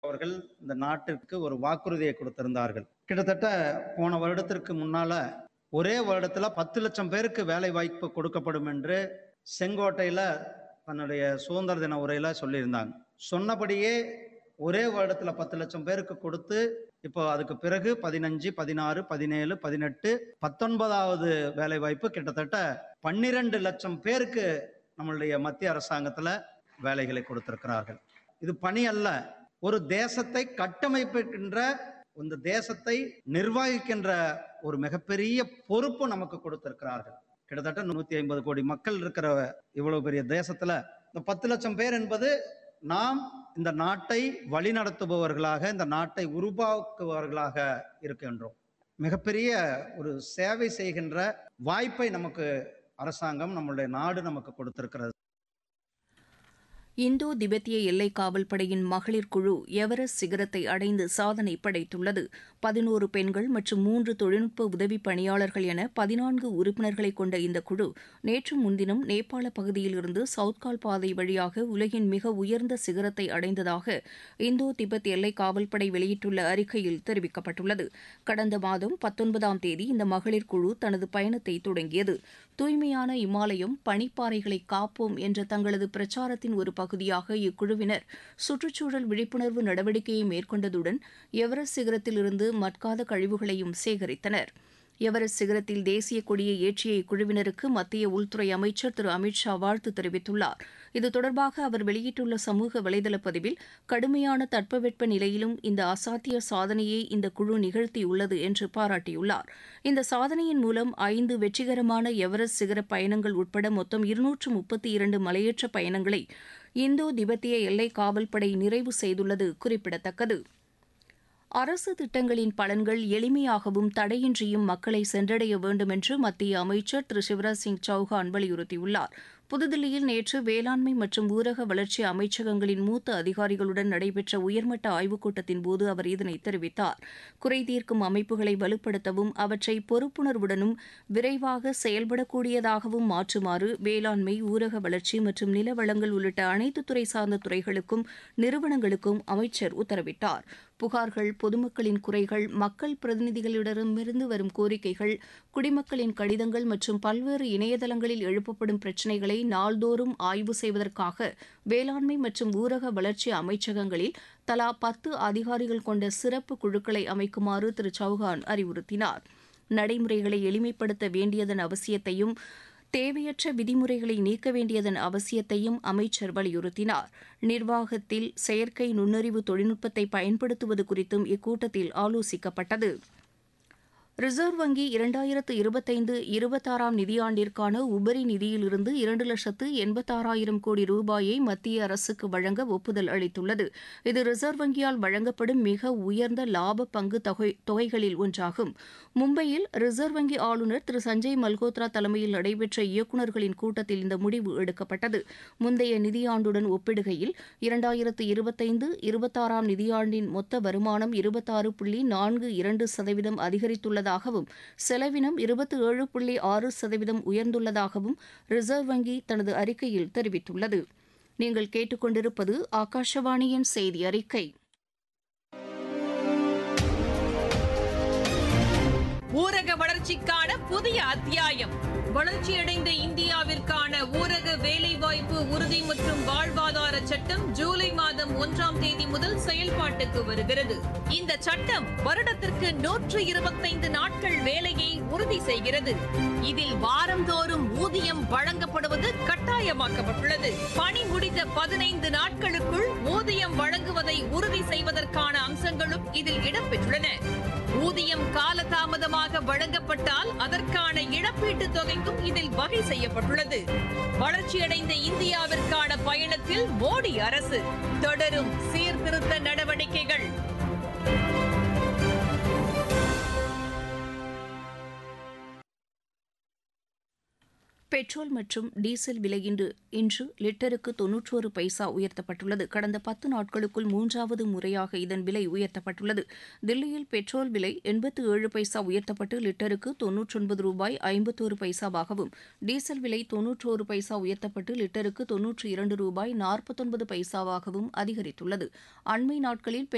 அவர்கள் இந்த நாட்டிற்கு ஒரு வாக்குறுதியை கொடுத்திருந்தார்கள் கிட்டத்தட்ட போன வருடத்திற்கு முன்னால ஒரே வருடத்துல பத்து லட்சம் பேருக்கு வேலை வாய்ப்பு கொடுக்கப்படும் என்று செங்கோட்டையில தன்னுடைய சுதந்திர தின உரையில சொல்லியிருந்தாங்க சொன்னபடியே ஒரே வருடத்துல பத்து லட்சம் பேருக்கு கொடுத்து இப்போ அதுக்கு பிறகு பதினஞ்சு பதினாறு பதினேழு பதினெட்டு பத்தொன்பதாவது வேலை வாய்ப்பு கிட்டத்தட்ட பன்னிரண்டு லட்சம் பேருக்கு நம்மளுடைய மத்திய அரசாங்கத்துல வேலைகளை கொடுத்திருக்கிறார்கள் இது பணி அல்ல ஒரு தேசத்தை கட்டமைப்பிக்கின்ற இந்த தேசத்தை நிர்வகிக்கின்ற ஒரு மிகப்பெரிய பொறுப்பு நமக்கு கொடுத்திருக்கிறார்கள் கிட்டத்தட்ட நூத்தி ஐம்பது கோடி மக்கள் இருக்கிற இவ்வளவு பெரிய தேசத்துல இந்த பத்து லட்சம் பேர் என்பது நாம் இந்த நாட்டை வழிநடத்துபவர்களாக இந்த நாட்டை உருவாக்குபவர்களாக இருக்கின்றோம் மிகப்பெரிய ஒரு சேவை செய்கின்ற வாய்ப்பை நமக்கு அரசாங்கம் நம்மளுடைய நாடு நமக்கு கொடுத்திருக்கிறது இந்தோ திபெத்திய எல்லை காவல் படையின் மகளிர் குழு எவரெஸ்ட் சிகரத்தை அடைந்து சாதனை படைத்துள்ளது பதினோரு பெண்கள் மற்றும் மூன்று தொழில்நுட்ப உதவி பணியாளர்கள் என பதினான்கு உறுப்பினர்களை கொண்ட இந்த குழு நேற்று முன்தினம் நேபாள பகுதியிலிருந்து சவுத்கால் பாதை வழியாக உலகின் மிக உயர்ந்த சிகரத்தை அடைந்ததாக இந்தோ திபெத் எல்லை காவல்படை வெளியிட்டுள்ள அறிக்கையில் தெரிவிக்கப்பட்டுள்ளது கடந்த மாதம் பத்தொன்பதாம் தேதி இந்த மகளிர் குழு தனது பயணத்தை தொடங்கியது தூய்மையான இமாலயம் பனிப்பாறைகளை காப்போம் என்ற தங்களது பிரச்சாரத்தின் ஒரு பகுதியாக இக்குழுவினர் சுற்றுச்சூழல் விழிப்புணர்வு நடவடிக்கையை மேற்கொண்டதுடன் எவரெஸ்ட் சிகரத்திலிருந்து மட்காத கழிவுகளையும் சேகரித்தனர் எவரெஸ்ட் சிகரத்தில் தேசிய கொடியை ஏற்றிய இக்குழுவினருக்கு மத்திய உள்துறை அமைச்சர் திரு அமித் ஷா வாழ்த்து தெரிவித்துள்ளார் இது தொடர்பாக அவர் வெளியிட்டுள்ள சமூக வலைதள பதிவில் கடுமையான தட்பவெட்ப நிலையிலும் இந்த அசாத்திய சாதனையை இந்த குழு நிகழ்த்தியுள்ளது என்று பாராட்டியுள்ளார் இந்த சாதனையின் மூலம் ஐந்து வெற்றிகரமான எவரெஸ்ட் சிகர பயணங்கள் உட்பட மொத்தம் இருநூற்று முப்பத்தி இரண்டு மலையேற்ற பயணங்களை இந்தோ திபெத்திய எல்லை காவல்படை நிறைவு செய்துள்ளது குறிப்பிடத்தக்கது அரசு திட்டங்களின் பலன்கள் எளிமையாகவும் தடையின்றியும் மக்களை சென்றடைய வேண்டும் என்று மத்திய அமைச்சர் திரு சிவராஜ் சிங் சௌஹான் வலியுறுத்தியுள்ளார் புதுதில்லியில் நேற்று வேளாண்மை மற்றும் ஊரக வளர்ச்சி அமைச்சகங்களின் மூத்த அதிகாரிகளுடன் நடைபெற்ற உயர்மட்ட ஆய்வுக் கூட்டத்தின் போது அவர் இதனை தெரிவித்தார் குறை தீர்க்கும் அமைப்புகளை வலுப்படுத்தவும் அவற்றை பொறுப்புணர்வுடனும் விரைவாக செயல்படக்கூடியதாகவும் மாற்றுமாறு வேளாண்மை ஊரக வளர்ச்சி மற்றும் நில வளங்கள் உள்ளிட்ட அனைத்து துறை சார்ந்த துறைகளுக்கும் நிறுவனங்களுக்கும் அமைச்சர் உத்தரவிட்டார் புகார்கள் பொதுமக்களின் குறைகள் மக்கள் பிரதிநிதிகளிடமிருந்து வரும் கோரிக்கைகள் குடிமக்களின் கடிதங்கள் மற்றும் பல்வேறு இணையதளங்களில் எழுப்பப்படும் பிரச்சினைகளை நாள்தோறும் ஆய்வு செய்வதற்காக வேளாண்மை மற்றும் ஊரக வளர்ச்சி அமைச்சகங்களில் தலா பத்து அதிகாரிகள் கொண்ட சிறப்பு குழுக்களை அமைக்குமாறு திரு சௌஹான் அறிவுறுத்தினார் நடைமுறைகளை எளிமைப்படுத்த வேண்டியதன் அவசியத்தையும் தேவையற்ற விதிமுறைகளை நீக்க வேண்டியதன் அவசியத்தையும் அமைச்சர் வலியுறுத்தினார் நிர்வாகத்தில் செயற்கை நுண்ணறிவு தொழில்நுட்பத்தை பயன்படுத்துவது குறித்தும் இக்கூட்டத்தில் ஆலோசிக்கப்பட்டது ரிசர்வ் வங்கி இரண்டாயிரத்து இருபத்தைந்து இருபத்தாறாம் நிதியாண்டிற்கான உபரி நிதியிலிருந்து இரண்டு லட்சத்து எண்பத்தாறாயிரம் கோடி ரூபாயை மத்திய அரசுக்கு வழங்க ஒப்புதல் அளித்துள்ளது இது ரிசர்வ் வங்கியால் வழங்கப்படும் மிக உயர்ந்த லாப பங்கு தொகை தொகைகளில் ஒன்றாகும் மும்பையில் ரிசர்வ் வங்கி ஆளுநர் திரு சஞ்சய் மல்கோத்ரா தலைமையில் நடைபெற்ற இயக்குநர்களின் கூட்டத்தில் இந்த முடிவு எடுக்கப்பட்டது முந்தைய நிதியாண்டுடன் ஒப்பிடுகையில் இரண்டாயிரத்து இருபத்தைந்து இருபத்தாறாம் நிதியாண்டின் மொத்த வருமானம் இருபத்தாறு புள்ளி நான்கு இரண்டு சதவீதம் அதிகரித்துள்ளது உள்ளதாகவும் செலவினம் இருபத்தி ஏழு புள்ளி ஆறு சதவீதம் உயர்ந்துள்ளதாகவும் ரிசர்வ் வங்கி தனது அறிக்கையில் தெரிவித்துள்ளது நீங்கள் கேட்டுக்கொண்டிருப்பது ஆகாஷவாணியின் செய்தி அறிக்கை ஊரக வளர்ச்சிக்கான புதிய அத்தியாயம் வளர்ச்சியடைந்த இந்தியாவிற்கான ஊரக வேலைவாய்ப்பு உறுதி மற்றும் வாழ்வாதார சட்டம் ஜூலை மாதம் ஒன்றாம் தேதி முதல் செயல்பாட்டுக்கு வருகிறது இந்த சட்டம் வருடத்திற்கு நூற்று இருபத்தைந்து நாட்கள் வேலையை உறுதி செய்கிறது இதில் வாரந்தோறும் ஊதியம் வழங்கப்படுவது கட்டாயமாக்கப்பட்டுள்ளது பணி முடிந்த பதினைந்து நாட்களுக்குள் ஊதியம் வழங்குவதை உறுதி செய்வதற்கான அம்சங்களும் இதில் இடம்பெற்றுள்ளன ஊதியம் காலதாமதமாக வழங்கப்பட்டால் அதற்கான இழப்பீட்டு தொகைக்கும் இதில் வகை செய்யப்பட்டுள்ளது வளர்ச்சியடைந்த இந்தியாவிற்கான பயணத்தில் மோடி அரசு தொடரும் சீர்திருத்த நடவடிக்கைகள் பெட்ரோல் மற்றும் டீசல் விலை இன்று இன்று லிட்டருக்கு தொன்னூற்றோரு பைசா உயர்த்தப்பட்டுள்ளது கடந்த பத்து நாட்களுக்குள் மூன்றாவது முறையாக இதன் விலை உயர்த்தப்பட்டுள்ளது தில்லியில் பெட்ரோல் விலை எண்பத்து ஏழு பைசா உயர்த்தப்பட்டு லிட்டருக்கு தொன்னூற்றொன்பது ரூபாய் ஐம்பத்தோரு பைசாவாகவும் டீசல் விலை தொன்னூற்றோரு பைசா உயர்த்தப்பட்டு லிட்டருக்கு தொன்னூற்றி இரண்டு ரூபாய் நாற்பத்தொன்பது பைசாவாகவும் அதிகரித்துள்ளது அண்மை நாட்களில்